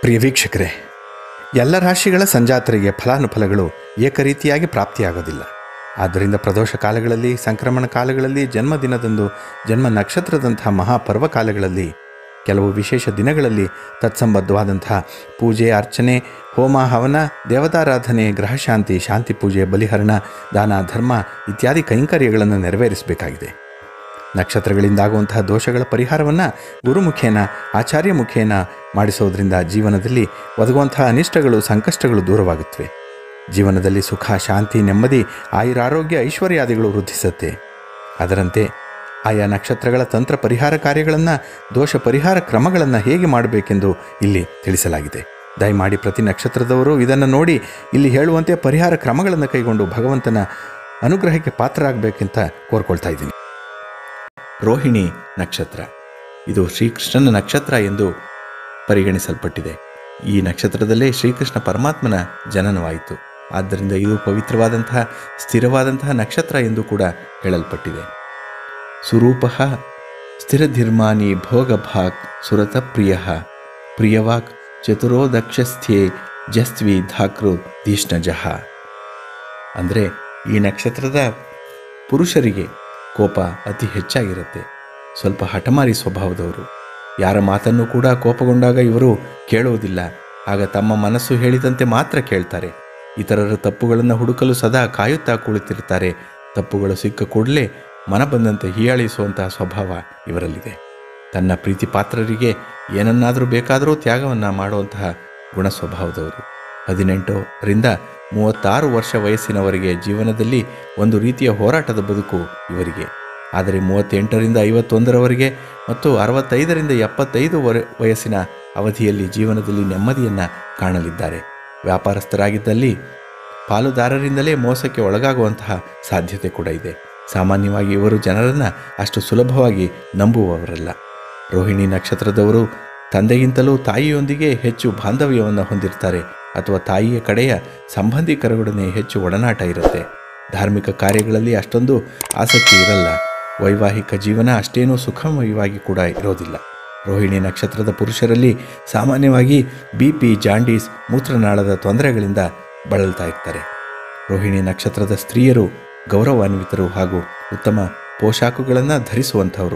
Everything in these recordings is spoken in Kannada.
ಪ್ರಿಯ ವೀಕ್ಷಕರೇ ಎಲ್ಲ ರಾಶಿಗಳ ಸಂಜಾತರಿಗೆ ಫಲಾನುಫಲಗಳು ಏಕರೀತಿಯಾಗಿ ಪ್ರಾಪ್ತಿಯಾಗೋದಿಲ್ಲ ಆದ್ದರಿಂದ ಪ್ರದೋಷ ಕಾಲಗಳಲ್ಲಿ ಸಂಕ್ರಮಣ ಕಾಲಗಳಲ್ಲಿ ಜನ್ಮದಿನದಂದು ಜನ್ಮ ನಕ್ಷತ್ರದಂತಹ ಮಹಾಪರ್ವ ಕಾಲಗಳಲ್ಲಿ ಕೆಲವು ವಿಶೇಷ ದಿನಗಳಲ್ಲಿ ತತ್ಸಂಬದ್ಧವಾದಂಥ ಪೂಜೆ ಅರ್ಚನೆ ಹೋಮ ಹವನ ದೇವತಾರಾಧನೆ ಗ್ರಹಶಾಂತಿ ಶಾಂತಿ ಪೂಜೆ ಬಲಿಹರಣ ದಾನ ಧರ್ಮ ಇತ್ಯಾದಿ ಕೈಂಕರ್ಯಗಳನ್ನು ನೆರವೇರಿಸಬೇಕಾಗಿದೆ ನಕ್ಷತ್ರಗಳಿಂದಾಗುವಂತಹ ದೋಷಗಳ ಪರಿಹಾರವನ್ನು ಗುರುಮುಖೇನ ಆಚಾರ್ಯ ಮುಖೇನ ಮಾಡಿಸೋದ್ರಿಂದ ಜೀವನದಲ್ಲಿ ಒದಗುವಂತಹ ಅನಿಷ್ಟಗಳು ಸಂಕಷ್ಟಗಳು ದೂರವಾಗುತ್ತವೆ ಜೀವನದಲ್ಲಿ ಸುಖ ಶಾಂತಿ ನೆಮ್ಮದಿ ಆಯುರಾರೋಗ್ಯ ಐಶ್ವರ್ಯಾದಿಗಳು ವೃದ್ಧಿಸುತ್ತೆ ಅದರಂತೆ ಆಯಾ ನಕ್ಷತ್ರಗಳ ತಂತ್ರ ಪರಿಹಾರ ಕಾರ್ಯಗಳನ್ನು ದೋಷ ಪರಿಹಾರ ಕ್ರಮಗಳನ್ನು ಹೇಗೆ ಮಾಡಬೇಕೆಂದು ಇಲ್ಲಿ ತಿಳಿಸಲಾಗಿದೆ ದಯಮಾಡಿ ಪ್ರತಿ ನಕ್ಷತ್ರದವರು ಇದನ್ನು ನೋಡಿ ಇಲ್ಲಿ ಹೇಳುವಂತೆ ಪರಿಹಾರ ಕ್ರಮಗಳನ್ನು ಕೈಗೊಂಡು ಭಗವಂತನ ಅನುಗ್ರಹಕ್ಕೆ ಪಾತ್ರರಾಗಬೇಕಂತ ಕೋರ್ಕೊಳ್ತಾ ಇದ್ದೀನಿ ರೋಹಿಣಿ ನಕ್ಷತ್ರ ಇದು ಶ್ರೀಕೃಷ್ಣನ ನಕ್ಷತ್ರ ಎಂದು ಪರಿಗಣಿಸಲ್ಪಟ್ಟಿದೆ ಈ ನಕ್ಷತ್ರದಲ್ಲೇ ಶ್ರೀಕೃಷ್ಣ ಪರಮಾತ್ಮನ ಜನನವಾಯಿತು ಆದ್ದರಿಂದ ಇದು ಪವಿತ್ರವಾದಂತಹ ಸ್ಥಿರವಾದಂತಹ ನಕ್ಷತ್ರ ಎಂದು ಕೂಡ ಹೇಳಲ್ಪಟ್ಟಿದೆ ಸುರೂಪ ಸ್ಥಿರಧಿರ್ಮಾನಿ ಭೋಗಭಾಕ್ ಸುರತಪ್ರಿಯ ಪ್ರಿಯವಾಕ್ ಚತುರೋ ದಕ್ಷಸ್ಥ್ಯೇ ಜಸ್ವಿ ಧಾಕೃ ಧೀಷ್ಣಜಃ ಅಂದರೆ ಈ ನಕ್ಷತ್ರದ ಪುರುಷರಿಗೆ ಕೋಪ ಅತಿ ಹೆಚ್ಚಾಗಿರುತ್ತೆ ಸ್ವಲ್ಪ ಹಠಮಾರಿ ಸ್ವಭಾವದವರು ಯಾರ ಮಾತನ್ನು ಕೂಡ ಕೋಪಗೊಂಡಾಗ ಇವರು ಕೇಳುವುದಿಲ್ಲ ಆಗ ತಮ್ಮ ಮನಸ್ಸು ಹೇಳಿದಂತೆ ಮಾತ್ರ ಕೇಳ್ತಾರೆ ಇತರರ ತಪ್ಪುಗಳನ್ನು ಹುಡುಕಲು ಸದಾ ಕಾಯುತ್ತಾ ಕುಳಿತಿರ್ತಾರೆ ತಪ್ಪುಗಳು ಸಿಕ್ಕ ಕೂಡಲೇ ಮನ ಬಂದಂತೆ ಹೀಯಾಳಿಸುವಂತಹ ಸ್ವಭಾವ ಇವರಲ್ಲಿದೆ ತನ್ನ ಪ್ರೀತಿ ಪಾತ್ರರಿಗೆ ಏನನ್ನಾದರೂ ಬೇಕಾದರೂ ತ್ಯಾಗವನ್ನು ಮಾಡುವಂತಹ ಗುಣ ಸ್ವಭಾವದವರು ಹದಿನೆಂಟರಿಂದ ಮೂವತ್ತಾರು ವರ್ಷ ವಯಸ್ಸಿನವರೆಗೆ ಜೀವನದಲ್ಲಿ ಒಂದು ರೀತಿಯ ಹೋರಾಟದ ಬದುಕು ಇವರಿಗೆ ಆದರೆ ಮೂವತ್ತೆಂಟರಿಂದ ಐವತ್ತೊಂದರವರೆಗೆ ಮತ್ತು ಅರವತ್ತೈದರಿಂದ ಎಪ್ಪತ್ತೈದು ವರ ವಯಸ್ಸಿನ ಅವಧಿಯಲ್ಲಿ ಜೀವನದಲ್ಲಿ ನೆಮ್ಮದಿಯನ್ನು ಕಾಣಲಿದ್ದಾರೆ ವ್ಯಾಪಾರಸ್ಥರಾಗಿದ್ದಲ್ಲಿ ಪಾಲುದಾರರಿಂದಲೇ ಮೋಸಕ್ಕೆ ಒಳಗಾಗುವಂತಹ ಸಾಧ್ಯತೆ ಕೂಡ ಇದೆ ಸಾಮಾನ್ಯವಾಗಿ ಇವರು ಜನರನ್ನು ಅಷ್ಟು ಸುಲಭವಾಗಿ ನಂಬುವವರಲ್ಲ ರೋಹಿಣಿ ನಕ್ಷತ್ರದವರು ತಂದೆಗಿಂತಲೂ ತಾಯಿಯೊಂದಿಗೆ ಹೆಚ್ಚು ಬಾಂಧವ್ಯವನ್ನು ಹೊಂದಿರ್ತಾರೆ ಅಥವಾ ತಾಯಿಯ ಕಡೆಯ ಸಂಬಂಧಿಕರೊಡನೆ ಹೆಚ್ಚು ಒಡನಾಟ ಇರುತ್ತೆ ಧಾರ್ಮಿಕ ಕಾರ್ಯಗಳಲ್ಲಿ ಅಷ್ಟೊಂದು ಆಸಕ್ತಿ ಇರಲ್ಲ ವೈವಾಹಿಕ ಜೀವನ ಅಷ್ಟೇನೂ ಸುಖಮಯವಾಗಿ ಕೂಡ ಇರೋದಿಲ್ಲ ರೋಹಿಣಿ ನಕ್ಷತ್ರದ ಪುರುಷರಲ್ಲಿ ಸಾಮಾನ್ಯವಾಗಿ ಬಿ ಪಿ ಜಾಂಡೀಸ್ ಮೂತ್ರನಾಳದ ತೊಂದರೆಗಳಿಂದ ಬಳಲ್ತಾ ಇರ್ತಾರೆ ರೋಹಿಣಿ ನಕ್ಷತ್ರದ ಸ್ತ್ರೀಯರು ಗೌರವಾನ್ವಿತರು ಹಾಗೂ ಉತ್ತಮ ಪೋಷಾಕುಗಳನ್ನು ಧರಿಸುವಂಥವರು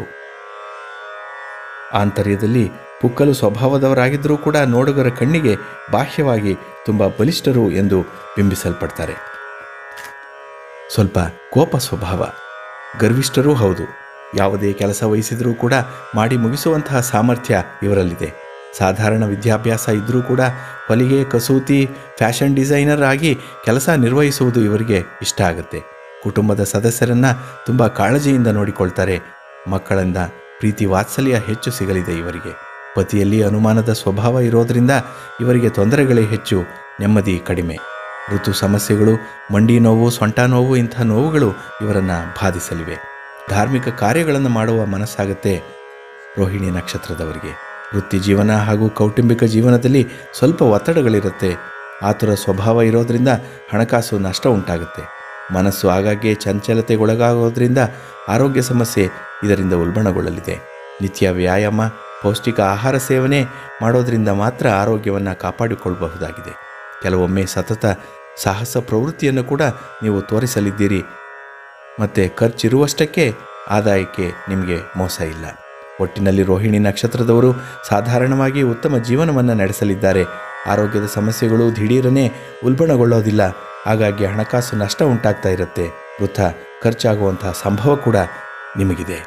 ಆಂತರ್ಯದಲ್ಲಿ ಪುಕ್ಕಲು ಸ್ವಭಾವದವರಾಗಿದ್ದರೂ ಕೂಡ ನೋಡುಗರ ಕಣ್ಣಿಗೆ ಬಾಹ್ಯವಾಗಿ ತುಂಬ ಬಲಿಷ್ಠರು ಎಂದು ಬಿಂಬಿಸಲ್ಪಡ್ತಾರೆ ಸ್ವಲ್ಪ ಕೋಪ ಸ್ವಭಾವ ಗರ್ವಿಷ್ಠರೂ ಹೌದು ಯಾವುದೇ ಕೆಲಸ ವಹಿಸಿದರೂ ಕೂಡ ಮಾಡಿ ಮುಗಿಸುವಂತಹ ಸಾಮರ್ಥ್ಯ ಇವರಲ್ಲಿದೆ ಸಾಧಾರಣ ವಿದ್ಯಾಭ್ಯಾಸ ಇದ್ದರೂ ಕೂಡ ಹೊಲಿಗೆ ಕಸೂತಿ ಫ್ಯಾಷನ್ ಡಿಸೈನರ್ ಆಗಿ ಕೆಲಸ ನಿರ್ವಹಿಸುವುದು ಇವರಿಗೆ ಇಷ್ಟ ಆಗುತ್ತೆ ಕುಟುಂಬದ ಸದಸ್ಯರನ್ನು ತುಂಬ ಕಾಳಜಿಯಿಂದ ನೋಡಿಕೊಳ್ತಾರೆ ಮಕ್ಕಳಿಂದ ಪ್ರೀತಿ ವಾತ್ಸಲ್ಯ ಹೆಚ್ಚು ಸಿಗಲಿದೆ ಇವರಿಗೆ ಪತಿಯಲ್ಲಿ ಅನುಮಾನದ ಸ್ವಭಾವ ಇರೋದರಿಂದ ಇವರಿಗೆ ತೊಂದರೆಗಳೇ ಹೆಚ್ಚು ನೆಮ್ಮದಿ ಕಡಿಮೆ ಋತು ಸಮಸ್ಯೆಗಳು ಮಂಡಿ ನೋವು ಸೊಂಟ ನೋವು ಇಂಥ ನೋವುಗಳು ಇವರನ್ನು ಬಾಧಿಸಲಿವೆ ಧಾರ್ಮಿಕ ಕಾರ್ಯಗಳನ್ನು ಮಾಡುವ ಮನಸ್ಸಾಗತ್ತೆ ರೋಹಿಣಿ ನಕ್ಷತ್ರದವರಿಗೆ ವೃತ್ತಿ ಜೀವನ ಹಾಗೂ ಕೌಟುಂಬಿಕ ಜೀವನದಲ್ಲಿ ಸ್ವಲ್ಪ ಒತ್ತಡಗಳಿರುತ್ತೆ ಆತುರ ಸ್ವಭಾವ ಇರೋದರಿಂದ ಹಣಕಾಸು ನಷ್ಟ ಉಂಟಾಗುತ್ತೆ ಮನಸ್ಸು ಆಗಾಗ್ಗೆ ಚಂಚಲತೆಗೊಳಗಾಗೋದ್ರಿಂದ ಆರೋಗ್ಯ ಸಮಸ್ಯೆ ಇದರಿಂದ ಉಲ್ಬಣಗೊಳ್ಳಲಿದೆ ನಿತ್ಯ ವ್ಯಾಯಾಮ ಪೌಷ್ಟಿಕ ಆಹಾರ ಸೇವನೆ ಮಾಡೋದರಿಂದ ಮಾತ್ರ ಆರೋಗ್ಯವನ್ನು ಕಾಪಾಡಿಕೊಳ್ಳಬಹುದಾಗಿದೆ ಕೆಲವೊಮ್ಮೆ ಸತತ ಸಾಹಸ ಪ್ರವೃತ್ತಿಯನ್ನು ಕೂಡ ನೀವು ತೋರಿಸಲಿದ್ದೀರಿ ಮತ್ತು ಖರ್ಚಿರುವಷ್ಟಕ್ಕೆ ಆದಾಯಕ್ಕೆ ನಿಮಗೆ ಮೋಸ ಇಲ್ಲ ಒಟ್ಟಿನಲ್ಲಿ ರೋಹಿಣಿ ನಕ್ಷತ್ರದವರು ಸಾಧಾರಣವಾಗಿ ಉತ್ತಮ ಜೀವನವನ್ನು ನಡೆಸಲಿದ್ದಾರೆ ಆರೋಗ್ಯದ ಸಮಸ್ಯೆಗಳು ದಿಢೀರನೇ ಉಲ್ಬಣಗೊಳ್ಳೋದಿಲ್ಲ ಹಾಗಾಗಿ ಹಣಕಾಸು ನಷ್ಟ ಉಂಟಾಗ್ತಾ ಇರುತ್ತೆ ವೃಥ ಖರ್ಚಾಗುವಂತಹ ಸಂಭವ ಕೂಡ ನಿಮಗಿದೆ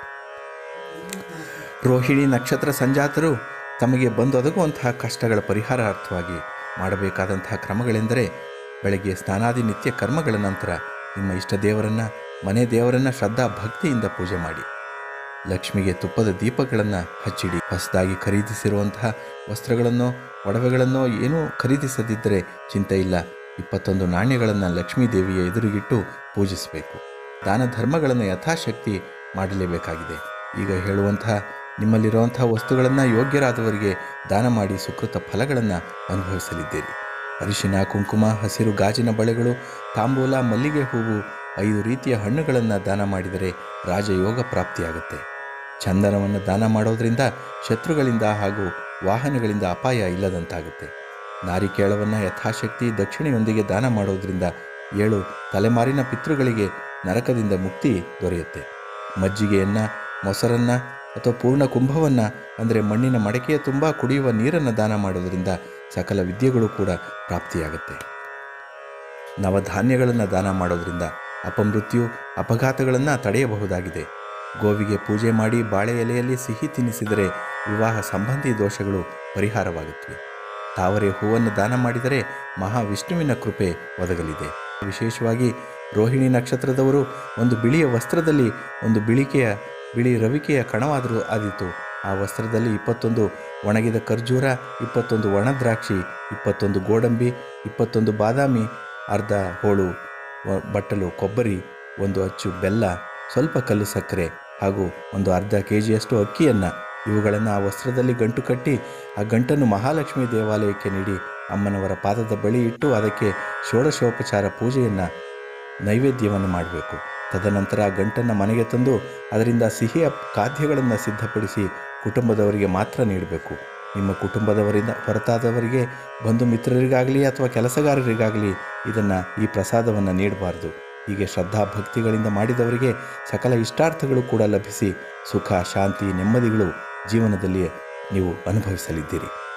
ರೋಹಿಣಿ ನಕ್ಷತ್ರ ಸಂಜಾತರು ತಮಗೆ ಬಂದೊದಗುವಂತಹ ಕಷ್ಟಗಳ ಪರಿಹಾರಾರ್ಥವಾಗಿ ಮಾಡಬೇಕಾದಂತಹ ಕ್ರಮಗಳೆಂದರೆ ಬೆಳಗ್ಗೆ ಸ್ನಾನಾದಿ ನಿತ್ಯ ಕರ್ಮಗಳ ನಂತರ ನಿಮ್ಮ ಇಷ್ಟ ದೇವರನ್ನು ಮನೆ ದೇವರನ್ನು ಶ್ರದ್ಧಾ ಭಕ್ತಿಯಿಂದ ಪೂಜೆ ಮಾಡಿ ಲಕ್ಷ್ಮಿಗೆ ತುಪ್ಪದ ದೀಪಗಳನ್ನು ಹಚ್ಚಿಡಿ ಹೊಸದಾಗಿ ಖರೀದಿಸಿರುವಂತಹ ವಸ್ತ್ರಗಳನ್ನೋ ಒಡವೆಗಳನ್ನೋ ಏನೂ ಖರೀದಿಸದಿದ್ದರೆ ಚಿಂತೆ ಇಲ್ಲ ಇಪ್ಪತ್ತೊಂದು ನಾಣ್ಯಗಳನ್ನು ಲಕ್ಷ್ಮೀ ದೇವಿಯ ಎದುರಿಗಿಟ್ಟು ಪೂಜಿಸಬೇಕು ದಾನ ಧರ್ಮಗಳನ್ನು ಯಥಾಶಕ್ತಿ ಮಾಡಲೇಬೇಕಾಗಿದೆ ಈಗ ಹೇಳುವಂತಹ ನಿಮ್ಮಲ್ಲಿರುವಂತಹ ವಸ್ತುಗಳನ್ನು ಯೋಗ್ಯರಾದವರಿಗೆ ದಾನ ಮಾಡಿ ಸುಕೃತ ಫಲಗಳನ್ನು ಅನುಭವಿಸಲಿದ್ದೀರಿ ಅರಿಶಿನ ಕುಂಕುಮ ಹಸಿರು ಗಾಜಿನ ಬಳೆಗಳು ತಾಂಬೂಲ ಮಲ್ಲಿಗೆ ಹೂವು ಐದು ರೀತಿಯ ಹಣ್ಣುಗಳನ್ನು ದಾನ ಮಾಡಿದರೆ ರಾಜಯೋಗ ಪ್ರಾಪ್ತಿಯಾಗುತ್ತೆ ಚಂದನವನ್ನು ದಾನ ಮಾಡೋದರಿಂದ ಶತ್ರುಗಳಿಂದ ಹಾಗೂ ವಾಹನಗಳಿಂದ ಅಪಾಯ ಇಲ್ಲದಂತಾಗುತ್ತೆ ನಾರಿಕೇಳವನ್ನು ಯಥಾಶಕ್ತಿ ದಕ್ಷಿಣೆಯೊಂದಿಗೆ ದಾನ ಮಾಡೋದ್ರಿಂದ ಏಳು ತಲೆಮಾರಿನ ಪಿತೃಗಳಿಗೆ ನರಕದಿಂದ ಮುಕ್ತಿ ದೊರೆಯುತ್ತೆ ಮಜ್ಜಿಗೆಯನ್ನು ಮೊಸರನ್ನು ಅಥವಾ ಪೂರ್ಣ ಕುಂಭವನ್ನು ಅಂದರೆ ಮಣ್ಣಿನ ಮಡಕೆಯ ತುಂಬ ಕುಡಿಯುವ ನೀರನ್ನು ದಾನ ಮಾಡೋದರಿಂದ ಸಕಲ ವಿದ್ಯೆಗಳು ಕೂಡ ಪ್ರಾಪ್ತಿಯಾಗುತ್ತೆ ನವಧಾನ್ಯಗಳನ್ನು ದಾನ ಮಾಡೋದ್ರಿಂದ ಅಪಮೃತ್ಯು ಅಪಘಾತಗಳನ್ನು ತಡೆಯಬಹುದಾಗಿದೆ ಗೋವಿಗೆ ಪೂಜೆ ಮಾಡಿ ಬಾಳೆ ಎಲೆಯಲ್ಲಿ ಸಿಹಿ ತಿನ್ನಿಸಿದರೆ ವಿವಾಹ ಸಂಬಂಧಿ ದೋಷಗಳು ಪರಿಹಾರವಾಗುತ್ತವೆ ತಾವರೆ ಹೂವನ್ನು ದಾನ ಮಾಡಿದರೆ ಮಹಾವಿಷ್ಣುವಿನ ಕೃಪೆ ಒದಗಲಿದೆ ವಿಶೇಷವಾಗಿ ರೋಹಿಣಿ ನಕ್ಷತ್ರದವರು ಒಂದು ಬಿಳಿಯ ವಸ್ತ್ರದಲ್ಲಿ ಒಂದು ಬಿಳಿಕೆಯ ಬಿಳಿ ರವಿಕೆಯ ಕಣವಾದರೂ ಆದಿತ್ತು ಆ ವಸ್ತ್ರದಲ್ಲಿ ಇಪ್ಪತ್ತೊಂದು ಒಣಗಿದ ಖರ್ಜೂರ ಇಪ್ಪತ್ತೊಂದು ಒಣ ದ್ರಾಕ್ಷಿ ಇಪ್ಪತ್ತೊಂದು ಗೋಡಂಬಿ ಇಪ್ಪತ್ತೊಂದು ಬಾದಾಮಿ ಅರ್ಧ ಹೋಳು ವ- ಬಟ್ಟಲು ಕೊಬ್ಬರಿ ಒಂದು ಅಚ್ಚು ಬೆಲ್ಲ ಸ್ವಲ್ಪ ಕಲ್ಲು ಸಕ್ಕರೆ ಹಾಗೂ ಒಂದು ಅರ್ಧ ಕೆ ಜಿಯಷ್ಟು ಅಕ್ಕಿಯನ್ನು ಇವುಗಳನ್ನು ಆ ವಸ್ತ್ರದಲ್ಲಿ ಗಂಟು ಕಟ್ಟಿ ಆ ಗಂಟನ್ನು ಮಹಾಲಕ್ಷ್ಮಿ ದೇವಾಲಯಕ್ಕೆ ನೀಡಿ ಅಮ್ಮನವರ ಪಾದದ ಬಳಿ ಇಟ್ಟು ಅದಕ್ಕೆ ಷೋಡಶೋಪಚಾರ ಪೂಜೆಯನ್ನು ನೈವೇದ್ಯವನ್ನು ಮಾಡಬೇಕು ತದನಂತರ ಆ ಗಂಟನ್ನು ಮನೆಗೆ ತಂದು ಅದರಿಂದ ಸಿಹಿಯ ಖಾದ್ಯಗಳನ್ನು ಸಿದ್ಧಪಡಿಸಿ ಕುಟುಂಬದವರಿಗೆ ಮಾತ್ರ ನೀಡಬೇಕು ನಿಮ್ಮ ಕುಟುಂಬದವರಿಂದ ಹೊರತಾದವರಿಗೆ ಬಂಧು ಮಿತ್ರರಿಗಾಗಲಿ ಅಥವಾ ಕೆಲಸಗಾರರಿಗಾಗಲಿ ಇದನ್ನು ಈ ಪ್ರಸಾದವನ್ನು ನೀಡಬಾರ್ದು ಹೀಗೆ ಶ್ರದ್ಧಾ ಭಕ್ತಿಗಳಿಂದ ಮಾಡಿದವರಿಗೆ ಸಕಲ ಇಷ್ಟಾರ್ಥಗಳು ಕೂಡ ಲಭಿಸಿ ಸುಖ ಶಾಂತಿ ನೆಮ್ಮದಿಗಳು ಜೀವನದಲ್ಲಿ ನೀವು ಅನುಭವಿಸಲಿದ್ದೀರಿ